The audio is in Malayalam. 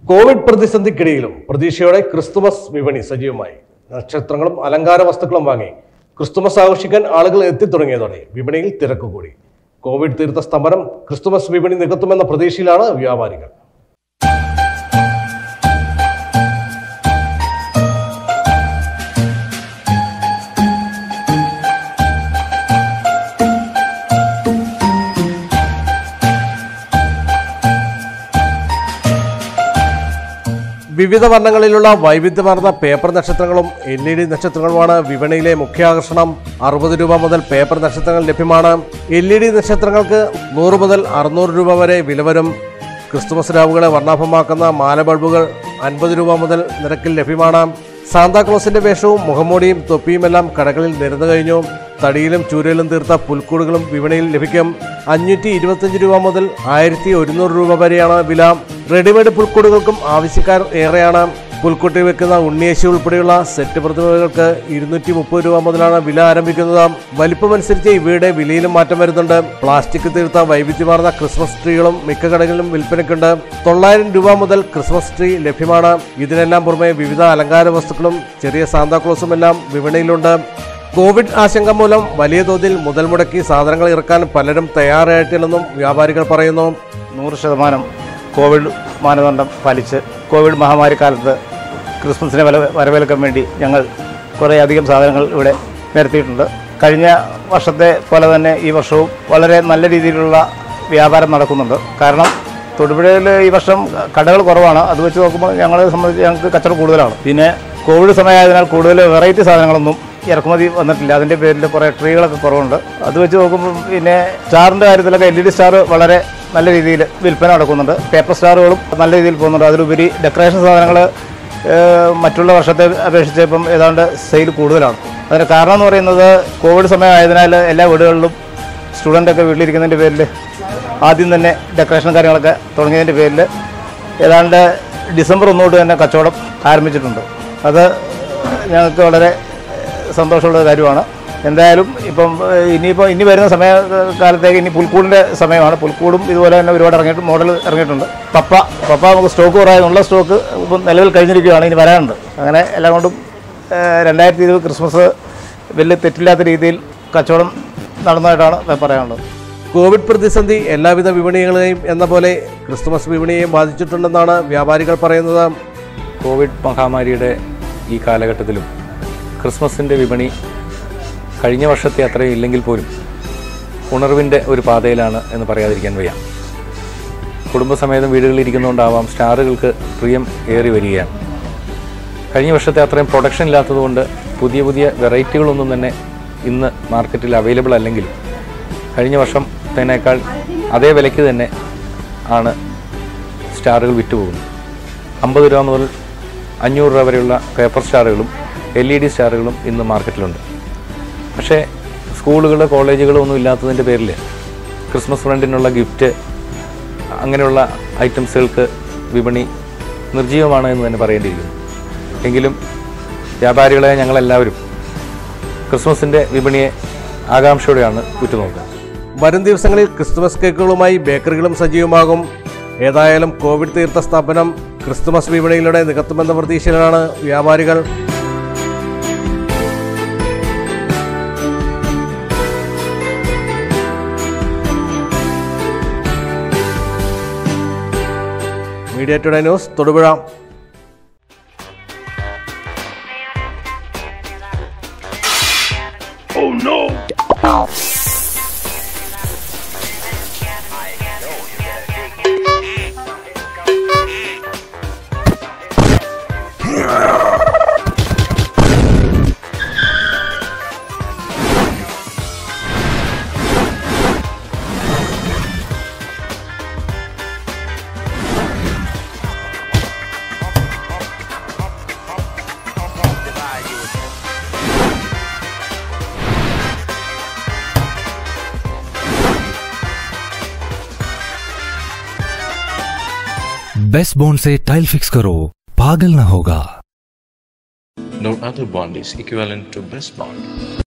കോവിഡ് പ്രതിസന്ധിക്കിടയിലും പ്രതീക്ഷയോടെ ക്രിസ്തുമസ് വിപണി സജീവമായി നക്ഷത്രങ്ങളും അലങ്കാര വസ്തുക്കളും വാങ്ങി ക്രിസ്തുമസ് ആഘോഷിക്കാൻ ആളുകൾ എത്തിത്തുടങ്ങിയതോടെ വിപണിയിൽ തിരക്ക് കൂടി കോവിഡ് തീർത്ത സ്തംഭനം ക്രിസ്തുമസ് വിപണി നികത്തുമെന്ന പ്രതീക്ഷയിലാണ് വ്യാപാരികൾ വിവിധ വർണ്ണങ്ങളിലുള്ള വൈവിധ്യമാർന്ന പേപ്പർ നക്ഷത്രങ്ങളും എൽ ഇ ഡി നക്ഷത്രങ്ങളുമാണ് വിപണിയിലെ മുഖ്യ ആകർഷണം അറുപത് രൂപ മുതൽ പേപ്പർ നക്ഷത്രങ്ങൾ ലഭ്യമാണ് എൽ ഇ ഡി നക്ഷത്രങ്ങൾക്ക് നൂറ് മുതൽ അറുന്നൂറ് രൂപ വരെ വില വരും ക്രിസ്തുമസ് രാവുകളെ വർണ്ണാഭമാക്കുന്ന മാല ബൾബുകൾ അൻപത് രൂപ മുതൽ നിരക്കിൽ ലഭ്യമാണ് സാന്താക്ലോസിന്റെ വേഷവും മുഖംമൂടിയും തൊപ്പിയുമെല്ലാം കടകളിൽ നിരന്നു കഴിഞ്ഞു തടിയിലും ചൂരയിലും തീർത്ത പുൽക്കൂടുകളും വിപണിയിൽ ലഭിക്കും അഞ്ഞൂറ്റി ഇരുപത്തിയഞ്ച് രൂപ മുതൽ ആയിരത്തി ഒരുന്നൂറ് രൂപ വരെയാണ് വില റെഡിമെയ്ഡ് പുൽക്കൂടുകൾക്കും ആവശ്യക്കാർ ഏറെയാണ് പുൽക്കുട്ടി വെക്കുന്ന ഉണ്ണിയേശു ഉൾപ്പെടെയുള്ള സെറ്റ് പ്രതിമകൾക്ക് ഇരുന്നൂറ്റി മുപ്പത് രൂപ മുതലാണ് വില ആരംഭിക്കുന്നത് വലിപ്പമനുസരിച്ച് ഇവയുടെ വിലയിലും മാറ്റം വരുന്നുണ്ട് പ്ലാസ്റ്റിക് തീർത്ത വൈവിധ്യമാർന്ന ക്രിസ്മസ് ട്രീകളും മിക്ക കടകളിലും വിൽപ്പനയ്ക്കുണ്ട് തൊള്ളായിരം രൂപ മുതൽ ക്രിസ്മസ് ട്രീ ലഭ്യമാണ് ഇതിനെല്ലാം പുറമെ വിവിധ അലങ്കാര വസ്തുക്കളും ചെറിയ സാന്താക്ലോസും എല്ലാം വിപണിയിലുണ്ട് കോവിഡ് ആശങ്ക മൂലം വലിയ തോതിൽ മുതൽ മുടക്കി സാധനങ്ങൾ ഇറക്കാൻ പലരും തയ്യാറായിട്ടില്ലെന്നും വ്യാപാരികൾ പറയുന്നു നൂറ് ശതമാനം കോവിഡ് മാനദണ്ഡം പാലിച്ച് കോവിഡ് മഹാമാരി കാലത്ത് ക്രിസ്മസിനെ വല വരവേൽക്കാൻ വേണ്ടി ഞങ്ങൾ കുറേയധികം സാധനങ്ങൾ ഇവിടെ നിരത്തിയിട്ടുണ്ട് കഴിഞ്ഞ വർഷത്തെ പോലെ തന്നെ ഈ വർഷവും വളരെ നല്ല രീതിയിലുള്ള വ്യാപാരം നടക്കുന്നുണ്ട് കാരണം തൊടുപുഴയിൽ ഈ വർഷം കടകൾ കുറവാണ് അത് വെച്ച് നോക്കുമ്പോൾ ഞങ്ങളെ സംബന്ധിച്ച് ഞങ്ങൾക്ക് കച്ചവടം കൂടുതലാണ് പിന്നെ കോവിഡ് സമയമായതിനാൽ കൂടുതൽ വെറൈറ്റി സാധനങ്ങളൊന്നും ഇറക്കുമതി വന്നിട്ടില്ല അതിൻ്റെ പേരിൽ കുറേ ട്രീകളൊക്കെ കുറവുണ്ട് അത് വെച്ച് നോക്കുമ്പോൾ പിന്നെ സ്റ്റാറിൻ്റെ കാര്യത്തിലൊക്കെ എൽ ഇ ഡി സ്റ്റാർ വളരെ നല്ല രീതിയിൽ വിൽപ്പന നടക്കുന്നുണ്ട് പേപ്പർ സ്റ്റാറുകളും നല്ല രീതിയിൽ പോകുന്നുണ്ട് അതിലുപരി ഡെക്കറേഷൻ സാധനങ്ങൾ മറ്റുള്ള വർഷത്തെ അപേക്ഷിച്ച് ഇപ്പം ഏതാണ്ട് സെയിൽ കൂടുതലാണ് അതിന് കാരണം എന്ന് പറയുന്നത് കോവിഡ് സമയമായതിനാൽ എല്ലാ വീടുകളിലും സ്റ്റുഡൻ്റൊക്കെ വീട്ടിലിരിക്കുന്നതിൻ്റെ പേരിൽ ആദ്യം തന്നെ ഡെക്കറേഷൻ കാര്യങ്ങളൊക്കെ തുടങ്ങിയതിൻ്റെ പേരിൽ ഏതാണ്ട് ഡിസംബർ ഒന്നോട്ട് തന്നെ കച്ചവടം ആരംഭിച്ചിട്ടുണ്ട് അത് ഞങ്ങൾക്ക് വളരെ ഏഹ്, സന്തോഷമുള്ള കാര്യമാണ് എന്തായാലും ഇപ്പം ഏഹ്, ഇനിയിപ്പോൾ ഇനി വരുന്ന സമയ കാലത്തേക്ക് ഇനി പുൽക്കൂടിൻ്റെ സമയമാണ് പുൽക്കൂടും ഇതുപോലെ തന്നെ ഒരുപാട് ഇറങ്ങിയിട്ട് മോഡൽ ഇറങ്ങിയിട്ടുണ്ട് പപ്പ പപ്പ നമുക്ക് സ്റ്റോക്ക് കുറയാനുള്ള സ്റ്റോക്ക് ഇപ്പം നിലവിൽ കഴിഞ്ഞിരിക്കുകയാണ് ഇനി വരാനുണ്ട് അങ്ങനെ എല്ലാം കൊണ്ടും ഏഹ്, രണ്ടായിരത്തി ഇരുപത് ക്രിസ്മസ് വലിയ തെറ്റില്ലാത്ത രീതിയിൽ കച്ചവടം നടന്നതായിട്ടാണ് പറയാനുള്ളത് കോവിഡ് പ്രതിസന്ധി എല്ലാവിധ വിപണികളെയും എന്ന പോലെ ക്രിസ്തുമസ് വിപണിയെയും ബാധിച്ചിട്ടുണ്ടെന്നാണ് വ്യാപാരികൾ പറയുന്നത് കോവിഡ് മഹാമാരിയുടെ ഈ കാലഘട്ടത്തിലും ക്രിസ്മസിൻ്റെ വിപണി കഴിഞ്ഞ വർഷത്തെ അത്രയും ഇല്ലെങ്കിൽ പോലും ഉണർവിൻ്റെ ഒരു പാതയിലാണ് എന്ന് പറയാതിരിക്കാൻ വയ്യ കുടുംബസമേതം വീടുകളിൽ ഇരിക്കുന്നതുകൊണ്ടാവാം സ്റ്റാറുകൾക്ക് പ്രിയം ഏറി വരികയാണ് കഴിഞ്ഞ വർഷത്തെ അത്രയും പ്രൊഡക്ഷൻ ഇല്ലാത്തതുകൊണ്ട് പുതിയ പുതിയ വെറൈറ്റികളൊന്നും തന്നെ ഇന്ന് മാർക്കറ്റിൽ അവൈലബിൾ അല്ലെങ്കിലും കഴിഞ്ഞ വർഷത്തേനേക്കാൾ അതേ വിലയ്ക്ക് തന്നെ ആണ് സ്റ്റാറുകൾ വിറ്റുപോകുന്നത് അമ്പത് രൂപ മുതൽ അഞ്ഞൂറ് രൂപ വരെയുള്ള പേപ്പർ സ്റ്റാറുകളും എൽ ഇ ഡി സ്റ്റാറുകളും ഇന്ന് മാർക്കറ്റിലുണ്ട് പക്ഷേ സ്കൂളുകൾ കോളേജുകൾ ഒന്നും ഇല്ലാത്തതിൻ്റെ പേരിൽ ക്രിസ്മസ് ഫ്രണ്ടിനുള്ള ഗിഫ്റ്റ് അങ്ങനെയുള്ള ഐറ്റംസുകൾക്ക് വിപണി നിർജ്ജീവമാണ് എന്ന് തന്നെ പറയേണ്ടിയിരിക്കുന്നു എങ്കിലും വ്യാപാരികളെ ഞങ്ങളെല്ലാവരും ക്രിസ്മസിൻ്റെ വിപണിയെ ആകാംക്ഷയോടെയാണ് ഉറ്റുനോക്കുക വരും ദിവസങ്ങളിൽ ക്രിസ്തുമസ് കേക്കുകളുമായി ബേക്കറികളും സജീവമാകും ഏതായാലും കോവിഡ് തീർത്ത സ്ഥാപനം ക്രിസ്തുമസ് വിപണിയിലൂടെ നികത്തുമെന്ന പ്രതീക്ഷയിലാണ് വ്യാപാരികൾ media today news Thodupuzha best bond से टाइल फिक्स करो पागल ना होगा No other bond is equivalent to best bond.